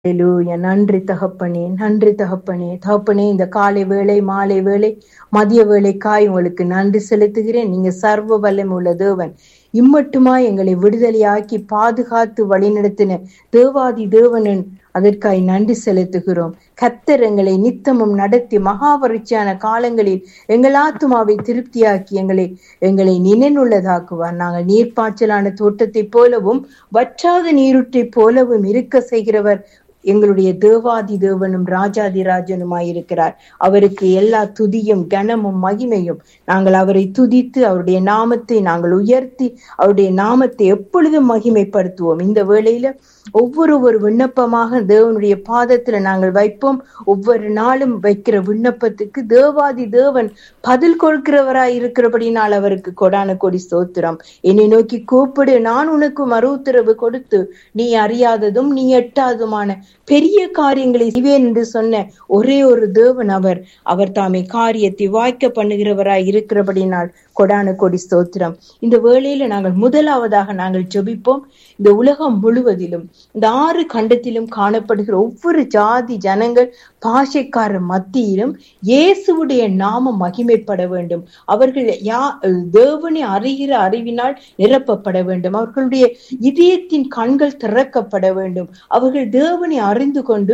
ஹalleluya நன்றி தகப்பனே நன்றி தகப்பனே தகப்பனே இந்த காலை வேளை மாலை வேளை மதிய வேளைக்காய் உங்களுக்கு நன்றி செலுத்துகிறேன் நீங்க சர்வ வல்லமை உள்ள தேவன் இம்மட்டுமா எங்களை விடுதலையாக்கி பாதுகாத்து வழிநடத்தின தேவாதி தேவனின் அதற்காய் நன்றி செலுத்துகிறோம் கத்தர் எங்களை நித்தமும் நடத்தி மகாவரிச்சியான காலங்களில் எங்கள் ஆத்துமாவை திருப்தியாக்கி எங்களை எங்களை நினைவுள்ளதாக்குவார் நாங்கள் நீர்ப்பாய்ச்சலான தோட்டத்தைப் போலவும் வற்றாத நீருற்றைப் போலவும் இருக்க செய்கிறவர் எங்களுடைய தேவாதி தேவனும் ராஜாதி ராஜனுமாயிருக்கிறார் அவருக்கு எல்லா துதியும் கனமும் மகிமையும் நாங்கள் அவரை துதித்து அவருடைய நாமத்தை நாங்கள் உயர்த்தி அவருடைய நாமத்தை எப்பொழுதும் மகிமைப்படுத்துவோம் இந்த வேளையில ஒவ்வொரு ஒரு விண்ணப்பமாக தேவனுடைய பாதத்துல நாங்கள் வைப்போம் ஒவ்வொரு நாளும் வைக்கிற விண்ணப்பத்துக்கு தேவாதி தேவன் பதில் கொடுக்கிறவராய் இருக்கிறபடினால் அவருக்கு கொடான கொடி ஸ்தோத்திரம் என்னை நோக்கி கூப்பிடு நான் உனக்கு மறு உத்தரவு கொடுத்து நீ அறியாததும் நீ எட்டாததுமான பெரிய காரியங்களை செய்வேன் என்று சொன்ன ஒரே ஒரு தேவன் அவர் அவர் தாமே காரியத்தை வாய்க்க பண்ணுகிறவராய் இருக்கிறபடினால் கொடான கொடி ஸ்தோத்திரம் இந்த வேளையில நாங்கள் முதலாவதாக நாங்கள் ஜெபிப்போம் இந்த உலகம் முழுவதிலும் இந்த ஆறு கண்டத்திலும் காணப்படுகிற ஒவ்வொரு ஜாதி ஜனங்கள் பாஷைக்காரர் மத்தியிலும் இயேசுவுடைய நாமம் மகிமைப்பட வேண்டும் அவர்கள் யா தேவனை அறிகிற அறிவினால் நிரப்பப்பட வேண்டும் அவர்களுடைய இதயத்தின் கண்கள் திறக்கப்பட வேண்டும் அவர்கள் தேவனை அறிந்து கொண்டு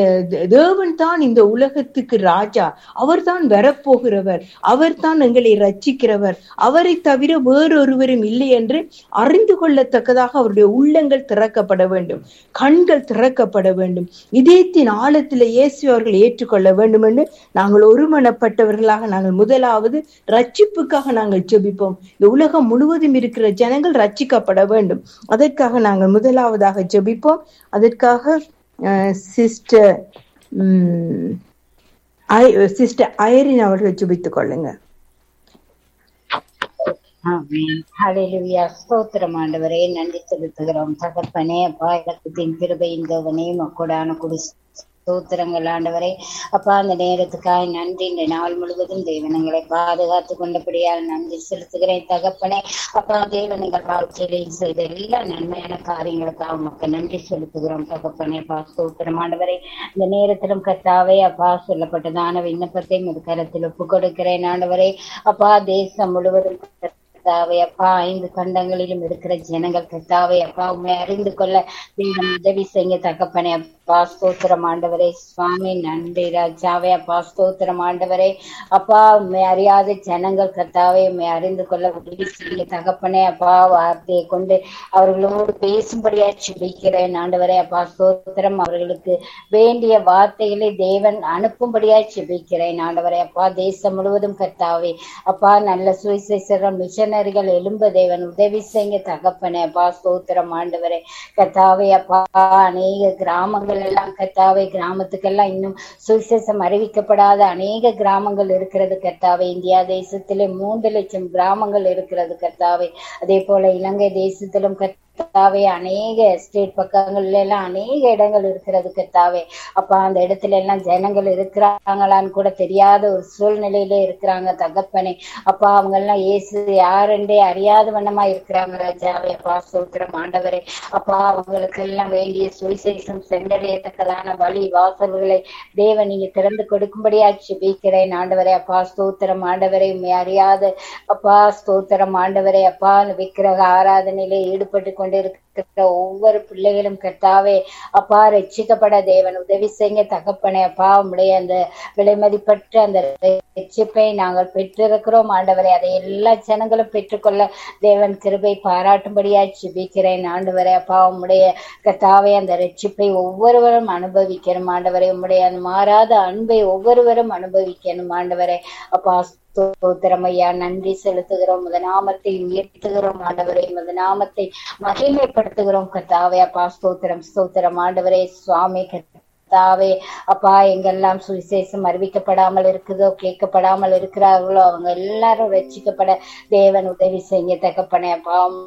தேவன் தான் இந்த உலகத்துக்கு ராஜா அவர்தான் வரப்போகிறவர் அவர்தான் எங்களை ரட்சிக்கிறவர் அவரை தவிர வேறொருவரும் இல்லை என்று அறிந்து கொள்ளத்தக்கதாக அவருடைய உள்ளங்கள் திறக்கப்பட வேண்டும் கண்கள் திறக்கப்பட வேண்டும் இதயத்தின் ஆழத்தில் இயேசு அவர்கள் ஏற்றுக்கொள்ள வேண்டும் என்று நாங்கள் ஒருமனப்பட்டவர்களாக நாங்கள் முதலாவது ரட்சிப்புக்காக நாங்கள் ஜெபிப்போம் இந்த உலகம் முழுவதும் இருக்கிற ஜனங்கள் ரட்சிக்கப்பட வேண்டும் அதற்காக நாங்கள் முதலாவதாக ஜெபிப்போம் அதற்காக சிஸ்டர் சிஸ்டர் ஐரின் அவர்கள் ஜெபித்துக் கொள்ளுங்க ஹalleluya ஸ்தோத்திரம் ஆண்டவரே நன்றி செலுத்துகிறோம் தகப்பனே அப்பா இலக்கத்தின் கிருபையின் தேவனே மக்கோடான குடி ஸ்தோத்திரங்கள் ஆண்டவரே அப்பா அந்த நேரத்துக்காய் நன்றி இந்த நாள் முழுவதும் தேவனங்களை பாதுகாத்து கொண்டபடியால் நன்றி செலுத்துகிறேன் தகப்பனே அப்பா தேவனங்கள் வாழ்க்கையிலே செய்த எல்லா நன்மையான காரியங்களுக்காக உமக்கு நன்றி செலுத்துகிறோம் தகப்பனே அப்பா ஸ்தோத்திரம் ஆண்டவரே இந்த நேரத்திலும் கத்தாவே அப்பா சொல்லப்பட்டதான விண்ணப்பத்தை கரத்தில் ஒப்பு கொடுக்கிறேன் ஆண்டவரே அப்பா தேசம் முழுவதும் கர்த்தாவே அப்பா ஐந்து கண்டங்களிலும் இருக்கிற ஜனங்கள் கர்த்தாவே அப்பா உண்மை அறிந்து கொள்ள தேவன் உதவி செய்ய தகப்பனே அப்பா ஸ்தோத்திரம் ஆண்டவரே சுவாமி நன்றி ராஜாவே அப்பா ஸ்தோத்திரம் ஆண்டவரே அப்பா உண்மை அறியாத ஜனங்கள் கர்த்தாவே உண்மை அறிந்து கொள்ள உதவி செய்ய தகப்பனே அப்பா வார்த்தையை கொண்டு அவர்களோடு பேசும்படியா சுபிக்கிறேன் ஆண்டவரே அப்பா ஸ்தோத்திரம் அவர்களுக்கு வேண்டிய வார்த்தைகளை தேவன் அனுப்பும்படியா சுபிக்கிறேன் ஆண்டவரே அப்பா தேசம் முழுவதும் கர்த்தாவே அப்பா நல்ல சுவிசேஷரம் மிஷன் மிஷனரிகள் எலும்ப தேவன் உதவி செய்ய தகப்பனே அப்பா ஸ்தோத்திரம் ஆண்டவரே கத்தாவே அப்பா அநேக கிராமங்கள் எல்லாம் கத்தாவே கிராமத்துக்கெல்லாம் இன்னும் சுவிசேஷம் அறிவிக்கப்படாத அநேக கிராமங்கள் இருக்கிறது கத்தாவே இந்தியா தேசத்திலே மூன்று லட்சம் கிராமங்கள் இருக்கிறது கத்தாவே அதே போல இலங்கை தேசத்திலும் கத்தாவே அநேக ஸ்டேட் பக்கங்கள்ல எல்லாம் அநேக இடங்கள் இருக்கிறது கத்தாவே அப்பா அந்த இடத்துல எல்லாம் ஜனங்கள் இருக்கிறாங்களான்னு கூட தெரியாத ஒரு சூழ்நிலையில இருக்கிறாங்க தகப்பனே அப்பா அவங்க எல்லாம் இயேசு யாருண்டே அறியாத வண்ணமா இருக்கிறாங்க ராஜாவே அப்பா சோத்திரம் ஆண்டவரே அப்பா அவங்களுக்கு எல்லாம் வேண்டிய சுவிசேஷம் சென்றடையத்தக்கதான வழி வாசல்களை தேவன் நீங்க திறந்து கொடுக்கும்படியா சுபிக்கிறேன் ஆண்டவரே அப்பா ஸ்தோத்திரம் ஆண்டவரை அறியாத அப்பா ஸ்தோத்திரம் ஆண்டவரே அப்பா விக்கிரக ஆராதனையில ஈடுபட்டு கொண்டிருக்கிற ஒவ்வொரு பிள்ளைகளும் கர்த்தாவே அப்பா ரட்சிக்கப்பட தேவன் உதவி செய்ய தகப்பனே அப்பா உடைய அந்த விலைமதிப்பற்ற அந்த ரட்சிப்பை நாங்கள் பெற்றிருக்கிறோம் ஆண்டவரை அதை எல்லா ஜனங்களும் பெற்றுக்கொள்ள தேவன் கிருபை பாராட்டும்படியா சிபிக்கிறேன் ஆண்டவரே அப்பா உம்முடைய கத்தாவே அந்த ரட்சிப்பை ஒவ்வொருவரும் அனுபவிக்கணும் ஆண்டவரே உம்முடைய அந்த மாறாத அன்பை ஒவ்வொருவரும் அனுபவிக்கணும் ஆண்டவரே அப்பா ஸ்தோத்திரம் ஐயா நன்றி செலுத்துகிறோம் முத நாமத்தை உயர்த்துகிறோம் ஆண்டவரே முத நாமத்தை மகிமைப்படுத்துகிறோம் கத்தாவே அப்பா ஸ்தோத்திரம் ஸ்தோத்திரம் ஆண்டவரே சுவாமி கத்தாவே அப்பா எங்கெல்லாம் சுவிசேஷம் அறிவிக்கப்படாமல் இருக்குதோ கேட்கப்படாமல் இருக்கிறார்களோ அவங்க எல்லாரும் ரட்சிக்கப்பட தேவன் உதவி செய்ய தகப்பனே அப்பா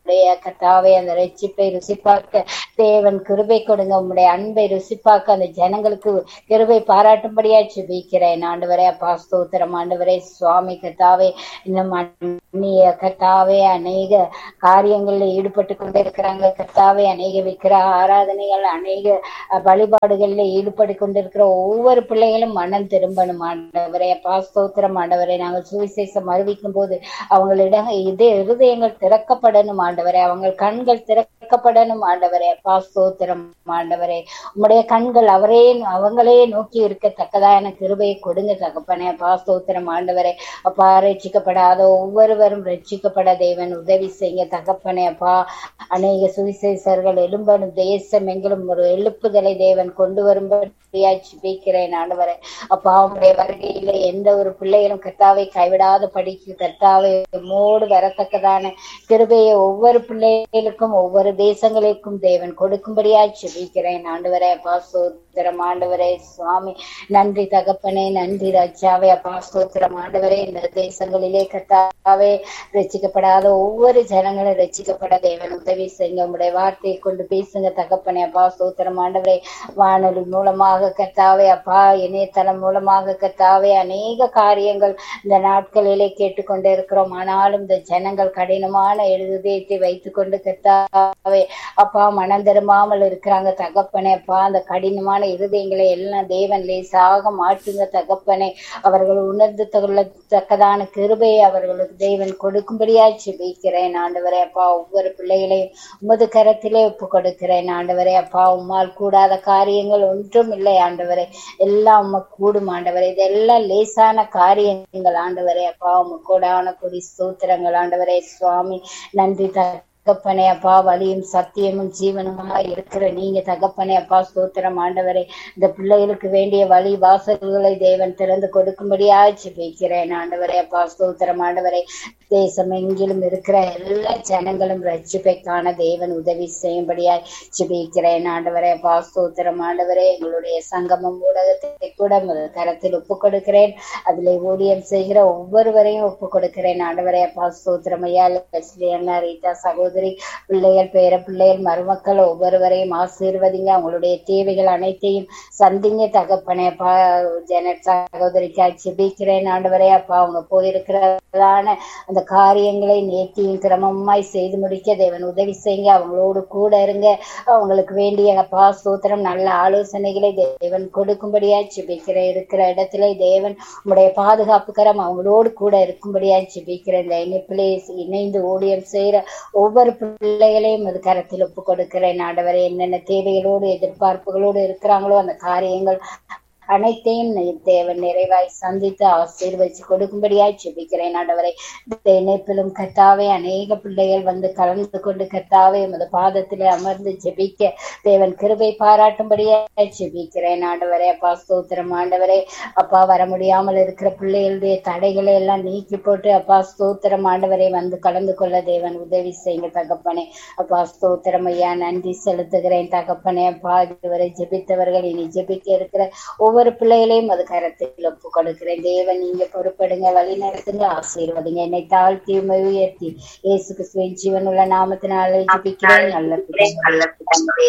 உம்முடைய கத்தாவே அந்த ரட்சிப்பை ருசிப்பாக்க தேவன் கிருபை கொடுங்க உம்முடைய அன்பை ருசிப்பாக்க அந்த ஜனங்களுக்கு கிருபை பாராட்டும்படியா ஜெபிக்கிறேன் ஆண்டவரே அப்பா ஸ்தோத்திரம் ஆண்டவரே சுவாமி கத்தாவே இன்னும் அந்நிய கத்தாவே அநேக காரியங்கள்ல ஈடுபட்டு கொண்டு இருக்கிறாங்க கத்தாவே அநேக விக்கிர ஆராதனைகள் அநேக அஹ், வழிபாடுகள்ல ஈடுபட்டு கொண்டிருக்கிற ஒவ்வொரு பிள்ளைகளும் மனம் திரும்பணும் ஆண்டவரே அப்பா ஸ்தோத்திரம் ஆண்டவரே நாங்கள் சுவிசேஷம் அறிவிக்கும் போது அவங்களிடம் இது இருதயங்கள் திறக்கப்படணும் ஆண்டவரே அவங்க கண்கள் திறக்கப்படணும் ஆண்டவரே அப்பா ஸ்தோத்திரம் ஆண்டவரே உம்முடைய கண்கள் அவரே அவங்களே நோக்கி இருக்கத்தக்கதா எனக்கு கிருபையை கொடுங்க தகப்பனே அப்பா ஸ்தோத்திரம் ஆண்டவரே அப்பா ரட்சிக்கப்படாத ஒவ்வொருவரும் ரட்சிக்கப்பட தேவன் உதவி செய்ய தகப்பனே அப்பா அநேக சுவிசேஷர்கள் எழும்பணும் தேசம் எங்கிலும் ஒரு எழுப்புதலை தேவன் கொண்டு வரும்படியா ஜெபிக்கிறேன் ஆண்டவரே அப்பா உங்களுடைய வருகையில எந்த ஒரு பிள்ளைகளும் கர்த்தாவை கைவிடாத படிக்கு கர்த்தாவை மோடு வரத்தக்கதான கிருபையை ஒவ்வொரு பிள்ளைகளுக்கும் ஒவ்வொரு தேசங்களுக்கும் தேவன் கொடுக்கும்படியா ஜெபிக்கிறேன் ஆண்டவரே அப்பா சோத்திரம் ஆண்டவரே சுவாமி நன்றி தகப்பனே நன்றி ராஜாவே அப்பா ஸ்தோத்திரம் ஆண்டவரே இந்த தேசங்களிலே கர்த்தாவே ரட்சிக்கப்படாத ஒவ்வொரு ஜனங்களும் ரட்சிக்கப்பட தேவன் உதவி செய்யுங்க உங்களுடைய வார்த்தையை கொண்டு பேசுங்க தகப்பனே அப்பா ஸ்தோத்திரம் ஆண்டவரே வானொலி மூலமாக கர்த்தாவே அப்பா இணையதளம் மூலமாக கர்த்தாவே அநேக காரியங்கள் இந்த நாட்களிலே கேட்டுக்கொண்டு இருக்கிறோம் ஆனாலும் இந்த ஜனங்கள் கடினமான எழுதயத்தை வைத்துக்கொண்டு கர்த்தாவே அப்பா மனம் திரும்பாமல் இருக்கிறாங்க தகப்பனே அப்பா அந்த கடினமான இருதயங்களை எல்லாம் தேவன் லேசாக மாற்றுங்க தகப்பனே அவர்கள் உணர்ந்து கொள்ளத்தக்கதான கிருபையை அவர்களுக்கு தேவன் கொடுக்கும்படியா ஜெபிக்கிறேன் ஆண்டவரே அப்பா ஒவ்வொரு பிள்ளைகளையும் உமது கரத்திலே ஒப்பு கொடுக்கிறேன் ஆண்டவரே அப்பா உம்மால் கூடாத காரியங்கள் ஒன்றும் இல்லை ஆண்டவரே எல்லாம் உமக்கு கூடும் ஆண்டவரே இதெல்லாம் லேசான காரியங்கள் ஆண்டவரே அப்பா உமக்கு கூடான கொடி ஸ்தோத்திரங்கள் ஆண்டவரே சுவாமி நன்றி தகப்பனே அப்பா வழியும் சத்தியமும் ஜீவனுமா இருக்கிற நீங்க தகப்பனே அப்பா ஸ்தோத்திரம் ஆண்டவரே இந்த பிள்ளைகளுக்கு வேண்டிய வழி வாசல்களை தேவன் திறந்து கொடுக்கும்படியா ஜெபிக்கிறேன் ஆண்டவரே அப்பா ஸ்தோத்திரம் ஆண்டவரே தேசம் எங்கிலும் இருக்கிற எல்லா ஜனங்களும் ரட்சிப்பை காண தேவன் உதவி செய்யும்படியாய் ஜெபிக்கிறேன் ஆண்டவரே அப்பா ஸ்தோத்திரம் ஆண்டவரே எங்களுடைய சங்கமம் ஊடகத்தை கூட முதல் கரத்தில் ஒப்பு கொடுக்கிறேன் அதிலே ஊழியம் செய்கிற ஒவ்வொருவரையும் ஒப்பு கொடுக்கிறேன் ஆண்டவரே அப்பா ஸ்தோத்திரம் ஐயா லட்சுமி அண்ணா ரீட்டா சகோதரி பிள்ளைகள் பேர பிள்ளைகள் மருமக்கள் ஒவ்வொருவரையும் ஆசீர்வதிங்க அவங்களுடைய தேவைகள் அனைத்தையும் சந்திங்க தகப்பனே அப்பா ஜெனட் சகோதரிக்காய் ஜெபிக்கிறேன் ஆண்டவரே அப்பா அவங்க போயிருக்கிறதான அந்த காரியங்களை நேர்த்தியும் கிரமமாய் செய்து முடிக்க தேவன் உதவி செய்யுங்க அவங்களோடு கூட இருங்க அவங்களுக்கு வேண்டிய அப்பா ஸ்தோத்திரம் நல்ல ஆலோசனைகளை தேவன் கொடுக்கும்படியா ஜெபிக்கிற இருக்கிற இடத்துல தேவன் உங்களுடைய பாதுகாப்பு கரம் அவங்களோடு கூட இருக்கும்படியா ஜெபிக்கிற இந்த இணைப்பிலே இணைந்து ஊழியம் செய்யற ஒவ்வொரு பிள்ளைகளையும் அது கரத்தில் ஒப்பு கொடுக்கிறேன் ஆண்டவரே என்னென்ன தேவைகளோடு எதிர்பார்ப்புகளோடு இருக்கிறாங்களோ அந்த காரியங்கள் அனைத்தையும் நீ தேவன் நிறைவாய் சந்தித்து ஆசீர்வதிச்சு கொடுக்கும்படியாய் ஜெபிக்கிறேன் ஆண்டவரை இந்த இணைப்பிலும் கத்தாவே அநேக பிள்ளைகள் வந்து கலந்து கொண்டு கத்தாவே எமது பாதத்திலே அமர்ந்து ஜெபிக்க தேவன் கிருபை பாராட்டும்படியாய் ஜெபிக்கிறேன் ஆண்டவரே அப்பா ஸ்தோத்திரம் ஆண்டவரே அப்பா வர முடியாமல் இருக்கிற பிள்ளைகளுடைய தடைகளை எல்லாம் நீக்கி போட்டு அப்பா ஸ்தோத்திரம் ஆண்டவரை வந்து கலந்து கொள்ள தேவன் உதவி செய்யுங்க தகப்பனே அப்பா ஸ்தோத்திரம் ஐயா நன்றி செலுத்துகிறேன் தகப்பனே அப்பா இதுவரை ஜெபித்தவர்கள் இனி ஜெபிக்க இருக்கிற ஒவ்வொரு பிள்ளைகளையும் அது கரத்தில் ஒப்பு கொடுக்கிறேன் தேவன் நீங்க பொறுப்படுங்க வழி நடத்துங்க ஆசீர்வதிங்க என்னை தாழ்த்தி உம்மை உயர்த்தி இயேசு கிறிஸ்துவின் ஜீவனுள்ள நாமத்தினாலே ஜெபிக்கிறேன் நல்ல பிதாவே.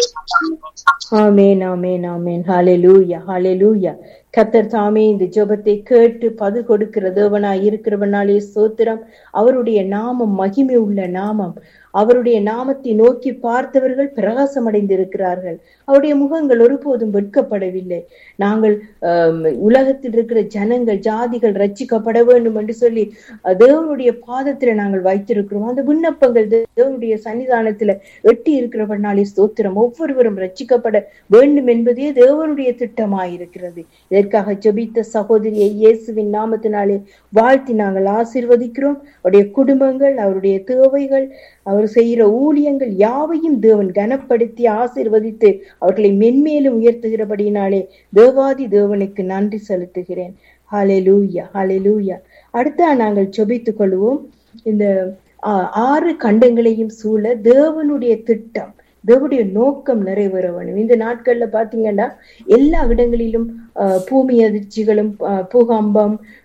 ஆமேன் ஆமேன் ஆமேன் ஹalleluya ஹalleluya கத்தர் தாமே இந்த ஜெபத்தை கேட்டு பது கொடுக்கிற தேவனாய் இருக்கிறவனாலே சோத்திரம் அவருடைய நாமம் மகிமை உள்ள நாமம் அவருடைய நாமத்தை நோக்கி பார்த்தவர்கள் பிரகாசம் அடைந்திருக்கிறார்கள் அவருடைய முகங்கள் ஒருபோதும் வெட்கப்படவில்லை நாங்கள் ஆம், உலகத்தில் இருக்கிற ஜனங்கள் ஜாதிகள் ரட்சிக்கப்பட வேண்டும் என்று சொல்லி அஹ், தேவனுடைய பாதத்துல நாங்கள் வைத்திருக்கிறோம் அந்த விண்ணப்பங்கள் தேவனுடைய சன்னிதானத்துல எட்டி இருக்கிறவனாலே ஸ்தோத்திரம் ஒவ்வொருவரும் ரட்சிக்கப்பட வேண்டும் என்பதே தேவனுடைய திட்டமாயிருக்கிறது இதற்காக ஜெபித்த சகோதரியை இயேசுவின் நாமத்தினாலே வாழ்த்தி நாங்கள் ஆசீர்வதிக்கிறோம் அவருடைய குடும்பங்கள் அவருடைய தேவைகள் அவர் செய்கிற ஊழியங்கள் யாவையும் தேவன் கனப்படுத்தி ஆசீர்வதித்து அவர்களை மென்மேலும் உயர்த்துகிறபடியினாலே தேவாதி தேவனுக்கு நன்றி செலுத்துகிறேன் ஹalleluya ஹalleluya அடுத்த நாங்கள் ஜெபித்துக் கொள்வோம் இந்த ஆ, ஆறு கண்டங்களையும் சூழ தேவனுடைய திட்டம் தேவனுடைய நோக்கம் நிறைவேற வேணும் இந்த நாட்கள்ல பாத்தீங்கன்னா எல்லா இடங்களிலும் ஆஹ், பூமி அதிர்ச்சிகளும் ஆஹ், பூகம்பம்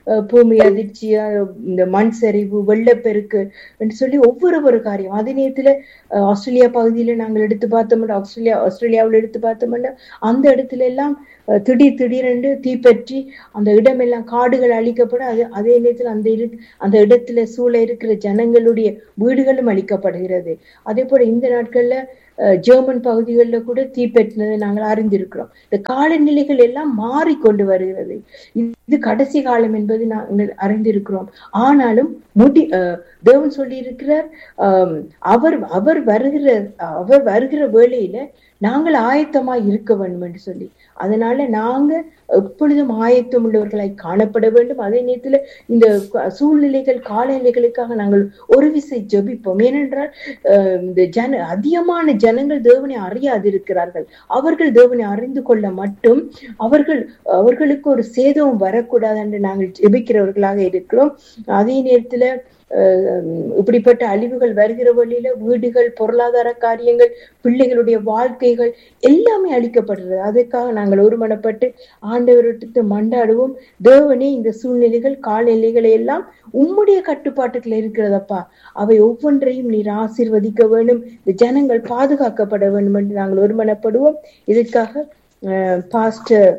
அஹ், பூமி அதிர்ச்சி அஹ், இந்த மண் சரிவு வெள்ளப்பெருக்கு என்று சொல்லி ஒவ்வொரு ஒரு காரியம் அதே நேரத்துல அஹ், ஆஸ்திரேலியா பகுதியில நாங்கள் எடுத்து பார்த்தோம்னா ஆஸ்திரேலியா ஆஸ்திரேலியாவில் எடுத்து பார்த்தோம்னா அந்த இடத்துல எல்லாம் அஹ், திடீர் திடீரென்று தீப்பற்றி அந்த இடமெல்லாம் காடுகள் அழிக்கப்பட அது அதே நேரத்தில் அந்த இரு அந்த இடத்துல சூழ இருக்கிற ஜனங்களுடைய வீடுகளும் அழிக்கப்படுகிறது அதே போல இந்த நாட்கள்ல அஹ், ஜெர்மன் பகுதிகளில் கூட தீப்பற்றினதை நாங்கள் அறிந்திருக்கிறோம் இந்த காலநிலைகள் எல்லாம் மாறிக்கொண்டு வருகிறது இது கடைசி காலம் என்பது நாங்கள் அறிந்திருக்கிறோம் ஆனாலும் முடி அஹ், தேவன் சொல்லி இருக்கிறார் அவர் அவர் வருகிற அவர் வருகிற வேளையில நாங்கள் ஆயத்தமாய் இருக்க வேண்டும் என்று சொல்லி அதனால நாங்க எப்பொழுதும் ஆயத்தம் உள்ளவர்களாய் காணப்பட வேண்டும் அதே நேரத்துல இந்த க- சூழ்நிலைகள் காலநிலைகளுக்காக நாங்கள் ஒரு விசை ஜெபிப்போம் ஏனென்றால் அஹ், இந்த ஜன அதிகமான ஜனங்கள் தேவனை அறியாதிருக்கிறார்கள் அவர்கள் தேவனை அறிந்து கொள்ள மட்டும் அவர்கள் அவர்களுக்கு ஒரு சேதம் வரக்கூடாது என்று நாங்கள் ஜெபிக்கிறவர்களாக இருக்கிறோம் அதே நேரத்துல அஹ், இப்படிப்பட்ட அழிவுகள் வருகிற வழியில வீடுகள் பொருளாதார காரியங்கள் பிள்ளைகளுடைய வாழ்க்கைகள் எல்லாமே அழிக்கப்படுறது அதுக்காக நாங்கள் ஒருமனப்பட்டு ஆண்டவரிடத்து மண்டாடுவோம் தேவனே இந்த சூழ்நிலைகள் காலநிலைகளை எல்லாம் உம்முடைய கட்டுப்பாட்டுக்குள்ள இருக்கிறதப்பா அவை ஒவ்வொன்றையும் நீர் ஆசீர்வதிக்க வேண்டும் இந்த ஜனங்கள் பாதுகாக்கப்பட வேண்டும் என்று நாங்கள் ஒருமனப்படுவோம் இதற்காக பாஸ்டர்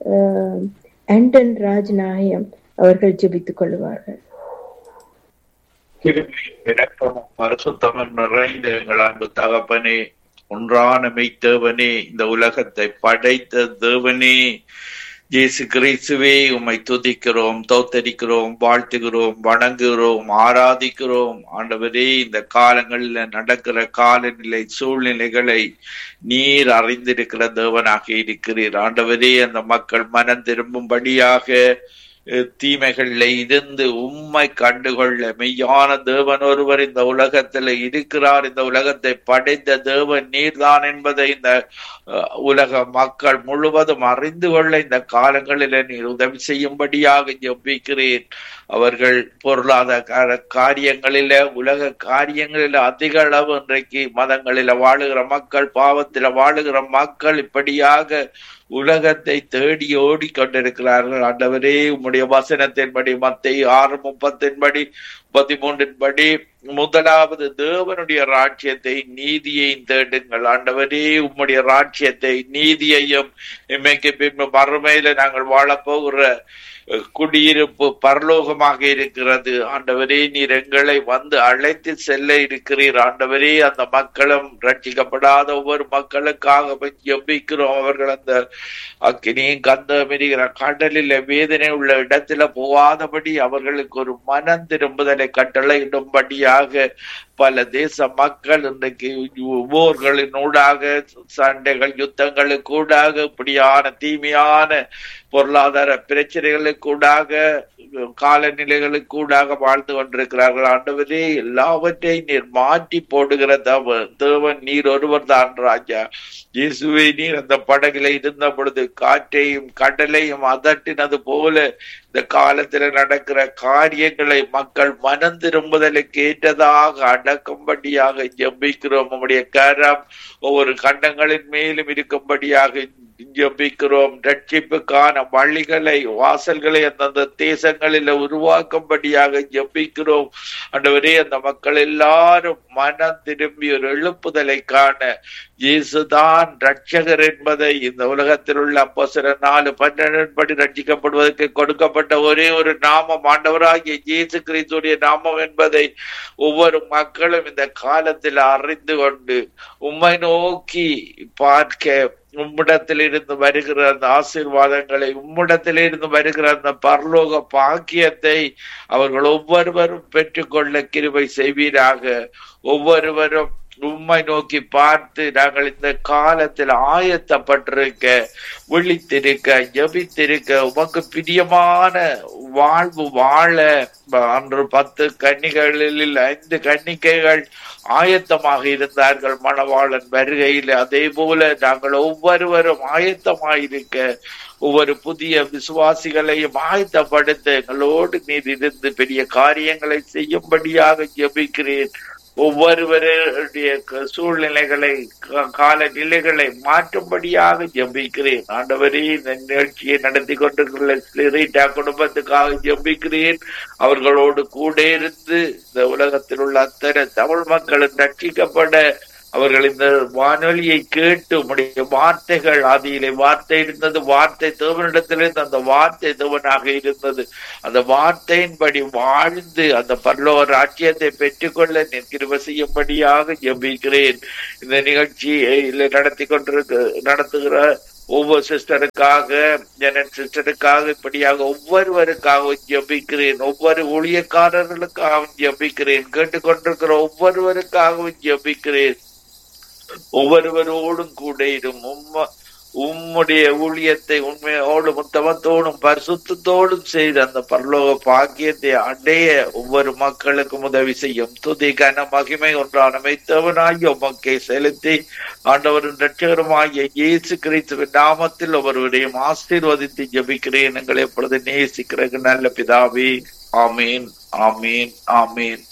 ஆண்டன் ராஜ் நாயம் அவர்கள் ஜெபித்துக் கொள்வார்கள் கிருபையும் இரக்கமும் பரிசுத்தமும் நிறைந்த எங்கள் அன்பு தகப்பனே ஒன்றான மெய்த்தேவனே இந்த உலகத்தை படைத்த தேவனே இயேசு கிறிஸ்துவே உம்மை துதிக்கிறோம் தோத்தரிக்கிறோம் வாழ்த்துகிறோம் வணங்குகிறோம் ஆராதிக்கிறோம் ஆண்டவரே இந்த காலங்களில் நடக்கிற காலநிலை சூழ்நிலைகளை நீர் அறிந்திருக்கிற தேவனாக இருக்கிறீர் ஆண்டவரே அந்த மக்கள் மனம் திரும்பும்படியாக அஹ், தீமைகள்ல இருந்து உம்மை கண்டுகொள்ள மெய்யான தேவன் ஒருவர் இந்த உலகத்துல இருக்கிறார் இந்த உலகத்தை படைத்த தேவன் நீர்தான் என்பதை இந்த அஹ், உலக மக்கள் முழுவதும் அறிந்து கொள்ள இந்த காலங்களில நீர் உதவி செய்யும்படியாக ஜெபிக்கிறேன் அவர்கள் பொருளாதார காரியங்களில உலக காரியங்களில அதிக அளவு இன்றைக்கு மதங்களில வாழுகிற மக்கள் பாவத்தில வாழுகிற மக்கள் இப்படியாக உலகத்தை தேடி ஓடிக்கொண்டிருக்கிறார்கள் ஆண்டவரே உம்முடைய வசனத்தின்படி மத்திய ஆறு முப்பத்தின்படி முப்பத்தி மூன்றின்படி முதலாவது தேவனுடைய ராஜ்யத்தை நீதியையும் தேடுங்கள் ஆண்டவரே உம்முடைய ராஜ்யத்தை நீதியையும் இன்மைக்கு பின்பு மறுமையில நாங்கள் வாழப்போகிற அஹ், குடியிருப்பு பரலோகமாக இருக்கிறது ஆண்டவரே நீர் எங்களை வந்து அழைத்து செல்ல இருக்கிறீர் ஆண்டவரே அந்த மக்களும் ரட்சிக்கப்படாத ஒவ்வொரு மக்களுக்காக ஜெபிக்கிறோம் அவர்கள் அந்த அக்கினியும் கந்தம் எரிகிற கடலில் வேதனை உள்ள இடத்துல போகாதபடி அவர்களுக்கு ஒரு மனம் திரும்புதலை கட்டளையிடும்படியாக பல தேச மக்கள் இன்றைக்கு போர்களின் ஊடாக சண்டைகள் யுத்தங்களுக்கு ஊடாக இப்படியான தீமையான பொருளாதார பிரச்சனைகளுக்கு ஊடாக காலநிலைகளுக்கு ஊடாக வாழ்ந்து கொண்டிருக்கிறார்கள் ஆண்டவரே எல்லாவற்றையும் நீர் மாற்றி போடுகிற தவ தேவன் நீர் ஒருவர் தான் ராஜா இயேசுவை நீர் அந்த படகுல இருந்த பொழுது காற்றையும் கடலையும் அதட்டினது போல இந்த காலத்துல நடக்கிற காரியங்களை மக்கள் மனம் திரும்புதலுக்கு ஏற்றதாக அடக்கும்படியாக ஜெபிக்கிறோம் உம்முடைய கரம் ஒவ்வொரு கண்டங்களின் மேலும் இருக்கும்படியாக ஜெபிக்கிறோம் ரட்சிப்புக்கான வழிகளை வாசல்களை அந்தந்த தேசங்களில் உருவாக்கும்படியாக ஜெபிக்கிறோம் ஆண்டவரே அந்த மக்கள் எல்லாரும் மனம் திரும்பி ஒரு எழுப்புதலை காண இயேசுதான் ரட்சகர் என்பதை இந்த உலகத்தில் உள்ள அப்போஸ்தலர் நாலு பன்னெண்டு படி ரட்சிக்கப்படுவதற்கு கொடுக்கப்பட்ட ஒரே ஒரு நாமம் ஆண்டவராகிய இயேசு கிறிஸ்துடைய நாமம் என்பதை ஒவ்வொரு மக்களும் இந்த காலத்தில் அறிந்து கொண்டு உம்மை நோக்கி பார்க்க உம்மிடத்திலிருந்து வருகிற அந்த ஆசீர்வாதங்களை உம்மிடத்திலிருந்து வருகிற அந்த பரலோக பாக்கியத்தை அவர்கள் ஒவ்வொருவரும் பெற்றுக்கொள்ள கிருபை செய்வீராக ஒவ்வொருவரும் உம்மை நோக்கி பார்த்து நாங்கள் இந்த காலத்தில் ஆயத்தப்பட்டிருக்க விழித்திருக்க ஜபித்திருக்க உமக்கு பிரியமான வாழ்வு வாழ அன்று பத்து கன்னிகளில் ஐந்து கன்னிகைகள் ஆயத்தமாக இருந்தார்கள் மணவாளன் வருகையில் அதே போல நாங்கள் ஒவ்வொருவரும் ஆயத்தமாயிருக்க ஒவ்வொரு புதிய விசுவாசிகளையும் ஆயத்தப்படுத்த எங்களோடு நீர் இருந்து பெரிய காரியங்களை செய்யும்படியாக ஜெபிக்கிறேன் ஒவ்வொருவருடைய க- சூழ்நிலைகளை கா- கால நிலைகளை மாற்றும்படியாக ஜெபிக்கிறேன் ஆண்டவரே இந்த நிகழ்ச்சியை நடத்தி கொண்டிருக்கிற ரீட்டா குடும்பத்துக்காக ஜெபிக்கிறேன் அவர்களோடு கூட இருந்து இந்த உலகத்தில் உள்ள அத்தனை தமிழ் மக்களும் ரட்சிக்கப்பட அவர்கள் இந்த வானொலியை கேட்டு உம்முடைய வார்த்தைகள் ஆதியிலே வார்த்தை இருந்தது வார்த்தை தேவனிடத்திலிருந்து அந்த வார்த்தை தேவனாக இருந்தது அந்த வார்த்தையின்படி வாழ்ந்து அந்த பரலோக ராஜ்யத்தை பெற்றுக்கொள்ள நிற்கிற செய்யும்படியாக ஜெபிக்கிறேன் இந்த நிகழ்ச்சியை நடத்தி கொண்டிருக்க நடத்துகிற ஒவ்வொரு சிஸ்டருக்காக ஜனன் சிஸ்டருக்காக இப்படியாக ஒவ்வொருவருக்காகவும் ஜெபிக்கிறேன் ஒவ்வொரு ஊழியக்காரர்களுக்காகவும் ஜெபிக்கிறேன் கேட்டுக்கொண்டிருக்கிற ஒவ்வொருவருக்காகவும் ஜெபிக்கிறேன் ஒவ்வொருவரோடும் கூட இரும் உம்ம உம்முடைய ஊழியத்தை உண்மையோடும் உத்தமத்தோடும் பரிசுத்தத்தோடும் செய்து அந்த பரலோக பாக்கியத்தை அடைய ஒவ்வொரு மக்களுக்கும் உதவி செய்யும் துதி கன மகிமை ஒன்றான மைத்தவனாகிய உமக்கை செலுத்தி ஆண்டவரின் ரட்சகருமாகிய இயேசு கிறிஸ்துவின் நாமத்தில் ஒவ்வொருவரையும் ஆசீர்வதித்து ஜெபிக்கிறேன் எங்களை எப்பொழுது நேசிக்கிறது நல்ல பிதாவே ஆமீன் ஆமீன் ஆமீன்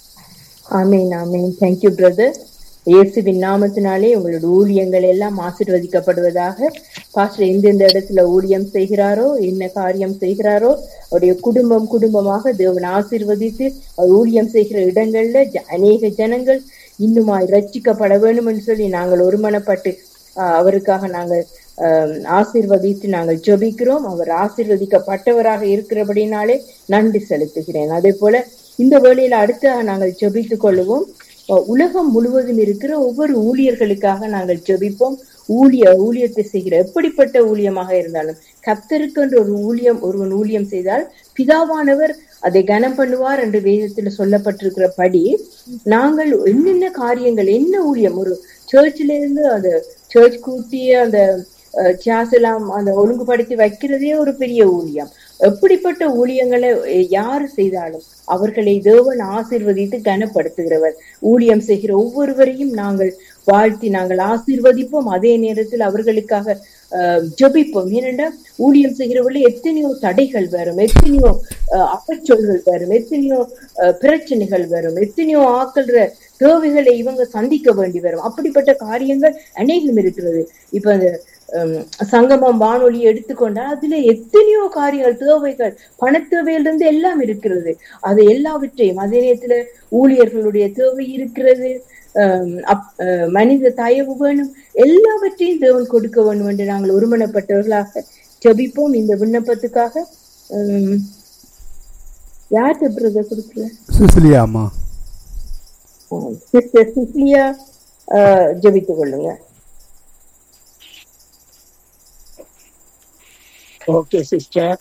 ஆமீன் ஆமீன் தேங்க்யூ பிரதர் இயேசுவின் நாமத்தினாலே உங்களோட ஊழியங்கள் எல்லாம் ஆசீர்வதிக்கப்படுவதாக பாஸ்டர் எந்தெந்த இடத்துல ஊழியம் செய்கிறாரோ என்ன காரியம் செய்கிறாரோ அவருடைய குடும்பம் குடும்பமாக தேவன் ஆசீர்வதித்து அவர் ஊழியம் செய்கிற இடங்கள்ல ஜ- அநேக ஜனங்கள் இன்னுமாய் ரட்சிக்கப்பட வேண்டும் என்று சொல்லி நாங்கள் ஒருமனப்பட்டு ஆஹ், அவருக்காக நாங்கள் ஆஹ், ஆசீர்வதித்து நாங்கள் ஜெபிக்கிறோம் அவர் ஆசீர்வதிக்கப்பட்டவராக இருக்கிறபடினாலே நன்றி செலுத்துகிறேன் அதே போல இந்த வேளையில அடுத்த நாங்கள் ஜெபித்துக் கொள்வோம் அஹ் உலகம் முழுவதும் இருக்கிற ஒவ்வொரு ஊழியர்களுக்காக நாங்கள் ஜெபிப்போம் ஊழிய ஊழியத்தை செய்கிற எப்படிப்பட்ட ஊழியமாக இருந்தாலும் கத்தருக்கு என்று ஒரு ஊழியம் ஒருவன் ஊழியம் செய்தால் பிதாவானவர் அதை கனம் பண்ணுவார் என்று வேதத்துல சொல்லப்பட்டிருக்கிறபடி நாங்கள் என்னென்ன காரியங்கள் என்ன ஊழியம் ஒரு சர்ச்சில இருந்து அந்த சர்ச் கூட்டி அந்த சாஸ் எல்லாம் அந்த ஒழுங்குபடுத்தி வைக்கிறதே ஒரு பெரிய ஊழியம் எப்படிப்பட்ட ஊழியங்களை அஹ், யார் செய்தாலும் அவர்களை தேவன் ஆசீர்வதித்து கனப்படுத்துகிறவர் ஊழியம் செய்கிற ஒவ்வொருவரையும் நாங்கள் வாழ்த்தி நாங்கள் ஆசீர்வதிப்போம் அதே நேரத்தில் அவர்களுக்காக அஹ், ஜெபிப்போம் ஏனென்றால் ஊழியம் செய்கிறவர்கள் எத்தனையோ தடைகள் வரும் எத்தனையோ அஹ், அவச்சொல்கள் வரும் எத்தனையோ அஹ், பிரச்சனைகள் வரும் எத்தனையோ ஆக்கள்ற தேவைகளை இவங்க சந்திக்க வேண்டி வரும் அப்படிப்பட்ட காரியங்கள் அநேகம் இருக்கிறது இப்ப அந்த ஹம், சங்கமம் வானொலி எடுத்துக்கொண்டா அதுல எத்தனையோ காரியங்கள் தேவைகள் பணத்தேவையிலிருந்து எல்லாம் இருக்கிறது அது எல்லாவற்றையும் அதே நேரத்துல ஊழியர்களுடைய தேவை இருக்கிறது ஹம், அப்- அஹ், மனித தயவு வேணும் எல்லாவற்றையும் தேவன் கொடுக்க வேண்டும் என்று நாங்கள் ஒருமனப்பட்டவர்களாக ஜெபிப்போம் இந்த விண்ணப்பத்துக்காக ஹம், யார்கிட்ட பிரதர் கொடுக்கல சிசிலியா அம்மா சிஸ்டர் சிஸ்லியா அஹ், ஜெபித்துக் கொள்ளுங்க ஓகே சிஸ்டர்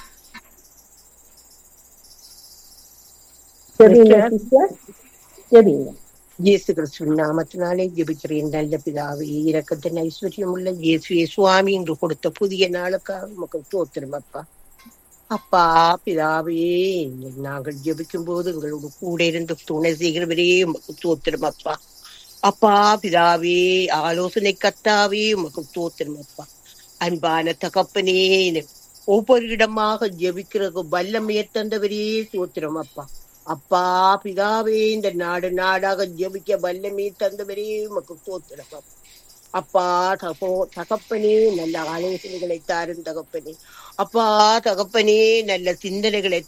ஜெபிங்க சிஸ்டர் ஜெபிங்க இயேசு கிறிஸ்துவின் நாமத்தினாலே ஜெபிக்கிறேன் நல்ல பிதாவே இரக்கத்தின் ஐஸ்வர்யம் உள்ள இயேசுவே சுவாமி என்று கொடுத்த புதிய நாளுக்காக உமக்கு தோத்திரம் அப்பா அப்பா பிதாவே நாங்கள் ஜெபிக்கும் போது எங்களோட கூட இருந்து துணை செய்கிறவரே உமக்கு தோத்திரம் அப்பா அப்பா பிதாவே ஆலோசனை கத்தாவே உமக்கு தோத்திரம் அப்பா அன்பான தகப்பனே ஒவ்வொரு இடமாக ஜெபிக்கிறதுக்கு வல்லமையை தந்தவரே தோத்திரம் அப்பா அப்பா பிதாவே இந்த நாடு நாடாக ஜெபிக்க வல்லமை தந்தவரே உமக்கு தோத்திரம் அப்பா. அப்பா தகோ தகப்பனே நல்ல ஆலோசனைகளை தாரும் தகப்பனே அப்பா தகப்பனே நல்ல சிந்தனைகளை